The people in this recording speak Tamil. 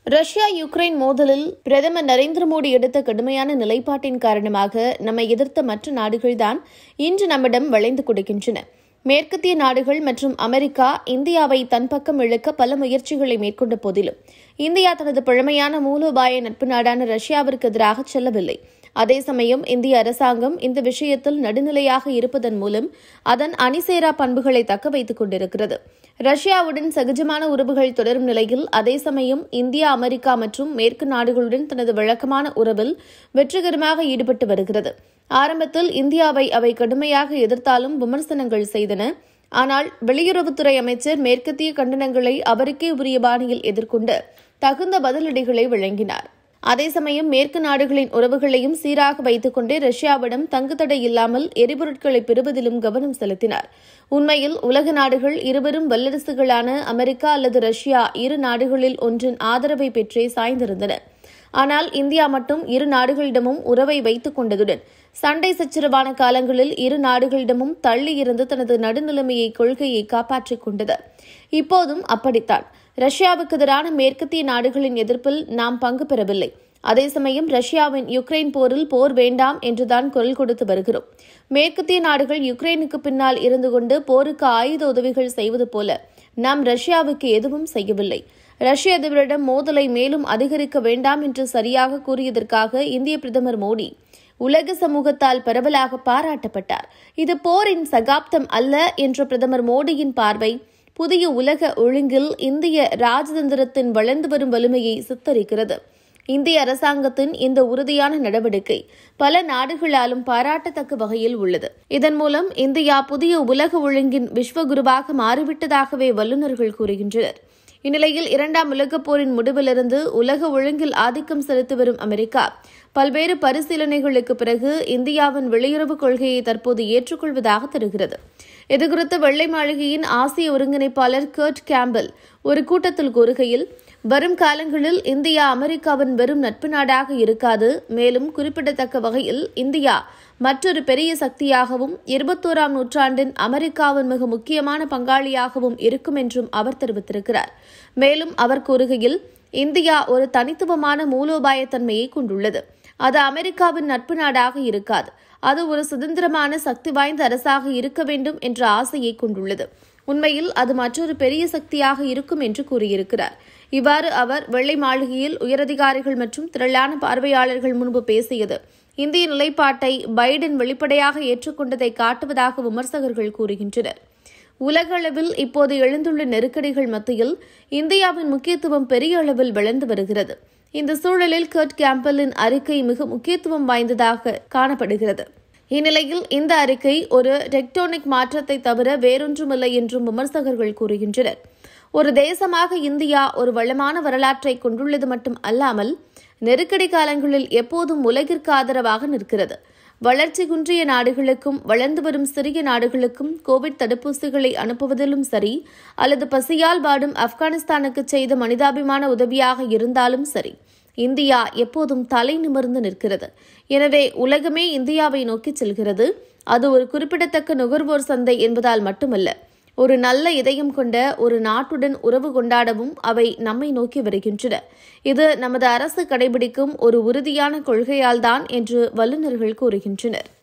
ரஷ்யா யுக்ரைன் மோதலில் பிரதமர் நரேந்திர மோடி எடுத்த கடுமையான நிலைப்பாட்டின் காரணமாக நம்மை எதிர்த்த மற்ற நாடுகள்தான் இன்று நம்மிடம் வளைந்து கொடுக்கின்றன மேற்கத்திய நாடுகள் மற்றும் அமெரிக்கா இந்தியாவை தன் பக்கம் இழுக்க பல முயற்சிகளை மேற்கொண்ட போதிலும் இந்தியா தனது பழமையான மூலோபாய நட்பு நாடான ரஷ்யாவிற்கு எதிராக செல்லவில்லை அதே சமயம் இந்திய அரசாங்கம் இந்த விஷயத்தில் நடுநிலையாக இருப்பதன் மூலம் அதன் அணிசேரா பண்புகளை தக்க வைத்துக் கொண்டிருக்கிறது ரஷ்யாவுடன் சகஜமான உறவுகள் தொடரும் நிலையில் அதே சமயம் இந்தியா அமெரிக்கா மற்றும் மேற்கு நாடுகளுடன் தனது வழக்கமான உறவில் வெற்றிகரமாக ஈடுபட்டு வருகிறது ஆரம்பத்தில் இந்தியாவை அவை கடுமையாக எதிர்த்தாலும் விமர்சனங்கள் செய்தன ஆனால் வெளியுறவுத்துறை அமைச்சர் மேற்கத்திய கண்டனங்களை அவருக்கே உரிய பாணியில் எதிர்கொண்டு தகுந்த பதிலடிகளை வழங்கினார் அதே சமயம் மேற்கு நாடுகளின் உறவுகளையும் சீராக வைத்துக் கொண்டே ரஷ்யாவிடம் தங்குதடை இல்லாமல் எரிபொருட்களை பெறுவதிலும் கவனம் செலுத்தினார் உண்மையில் உலக நாடுகள் இருவரும் வல்லரசுகளான அமெரிக்கா அல்லது ரஷ்யா இரு நாடுகளில் ஒன்றின் ஆதரவை பெற்றே சாய்ந்திருந்தன ஆனால் இந்தியா மட்டும் இரு நாடுகளிடமும் உறவை வைத்துக் கொண்டதுடன் சண்டை சச்சரவான காலங்களில் இரு நாடுகளிடமும் தள்ளி இருந்து தனது நடுநிலைமையை கொள்கையை காப்பாற்றிக் கொண்டது இப்போதும் அப்படித்தான் ரஷ்யாவுக்கு எதிரான மேற்கத்திய நாடுகளின் எதிர்ப்பில் நாம் பங்கு பெறவில்லை அதே சமயம் ரஷ்யாவின் யுக்ரைன் போரில் போர் வேண்டாம் என்றுதான் குரல் கொடுத்து வருகிறோம் மேற்கத்திய நாடுகள் யுக்ரைனுக்கு பின்னால் இருந்து கொண்டு போருக்கு ஆயுத உதவிகள் செய்வது போல நாம் ரஷ்யாவுக்கு எதுவும் செய்யவில்லை ரஷ்ய அதிபரிடம் மோதலை மேலும் அதிகரிக்க வேண்டாம் என்று சரியாக கூறியதற்காக இந்திய பிரதமர் மோடி உலக சமூகத்தால் பரவலாக பாராட்டப்பட்டார் இது போரின் சகாப்தம் அல்ல என்ற பிரதமர் மோடியின் பார்வை புதிய உலக ஒழுங்கில் இந்திய ராஜதந்திரத்தின் வளர்ந்து வரும் வலிமையை சித்தரிக்கிறது இந்திய அரசாங்கத்தின் இந்த உறுதியான நடவடிக்கை பல நாடுகளாலும் பாராட்டத்தக்க வகையில் உள்ளது இதன் மூலம் இந்தியா புதிய உலக ஒழுங்கின் விஸ்வகுருவாக மாறிவிட்டதாகவே வல்லுநர்கள் கூறுகின்றனர் இந்நிலையில் இரண்டாம் உலகப் போரின் முடிவிலிருந்து உலக ஒழுங்கில் ஆதிக்கம் செலுத்தி வரும் அமெரிக்கா பல்வேறு பரிசீலனைகளுக்கு பிறகு இந்தியாவின் வெளியுறவு கொள்கையை தற்போது ஏற்றுக்கொள்வதாக தெரிகிறது இதுகுறித்து வெள்ளை மாளிகையின் ஆசிய ஒருங்கிணைப்பாளர் கர்ட் கேம்பல் ஒரு கூட்டத்தில் கூறுகையில் வரும் காலங்களில் இந்தியா அமெரிக்காவின் வெறும் நட்பு நாடாக இருக்காது மேலும் குறிப்பிடத்தக்க வகையில் இந்தியா மற்றொரு பெரிய சக்தியாகவும் இருபத்தோராம் நூற்றாண்டின் அமெரிக்காவின் மிக முக்கியமான பங்காளியாகவும் இருக்கும் என்றும் அவர் தெரிவித்திருக்கிறார் மேலும் அவர் கூறுகையில் இந்தியா ஒரு தனித்துவமான மூலோபாயத்தன்மையை கொண்டுள்ளது அது அமெரிக்காவின் நட்பு நாடாக இருக்காது அது ஒரு சுதந்திரமான சக்தி வாய்ந்த அரசாக இருக்க வேண்டும் என்ற ஆசையை கொண்டுள்ளது உண்மையில் அது மற்றொரு பெரிய சக்தியாக இருக்கும் என்று கூறியிருக்கிறார் இவ்வாறு அவர் வெள்ளை மாளிகையில் உயரதிகாரிகள் மற்றும் திரளான பார்வையாளர்கள் முன்பு பேசியது இந்திய நிலைப்பாட்டை பைடன் வெளிப்படையாக ஏற்றுக்கொண்டதை காட்டுவதாக விமர்சகர்கள் கூறுகின்றனர் உலக அளவில் இப்போது எழுந்துள்ள நெருக்கடிகள் மத்தியில் இந்தியாவின் முக்கியத்துவம் பெரிய அளவில் வளர்ந்து வருகிறது இந்த சூழலில் கர்ட் கேம்பலின் அறிக்கை மிக முக்கியத்துவம் வாய்ந்ததாக காணப்படுகிறது இந்நிலையில் இந்த அறிக்கை ஒரு டெக்டோனிக் மாற்றத்தை தவிர வேறொன்றுமில்லை என்றும் விமர்சகர்கள் கூறுகின்றனர் ஒரு தேசமாக இந்தியா ஒரு வளமான வரலாற்றை கொண்டுள்ளது மட்டும் அல்லாமல் நெருக்கடி காலங்களில் எப்போதும் உலகிற்கு ஆதரவாக நிற்கிறது வளர்ச்சி குன்றிய நாடுகளுக்கும் வளர்ந்து வரும் சிறிய நாடுகளுக்கும் கோவிட் தடுப்பூசிகளை அனுப்புவதிலும் சரி அல்லது பசியால் வாடும் ஆப்கானிஸ்தானுக்கு செய்த மனிதாபிமான உதவியாக இருந்தாலும் சரி இந்தியா எப்போதும் தலை நிமிர்ந்து நிற்கிறது எனவே உலகமே இந்தியாவை நோக்கி செல்கிறது அது ஒரு குறிப்பிடத்தக்க நுகர்வோர் சந்தை என்பதால் மட்டுமல்ல ஒரு நல்ல இதயம் கொண்ட ஒரு நாட்டுடன் உறவு கொண்டாடவும் அவை நம்மை நோக்கி வருகின்றன இது நமது அரசு கடைபிடிக்கும் ஒரு உறுதியான கொள்கையால்தான் என்று வல்லுநர்கள் கூறுகின்றனர்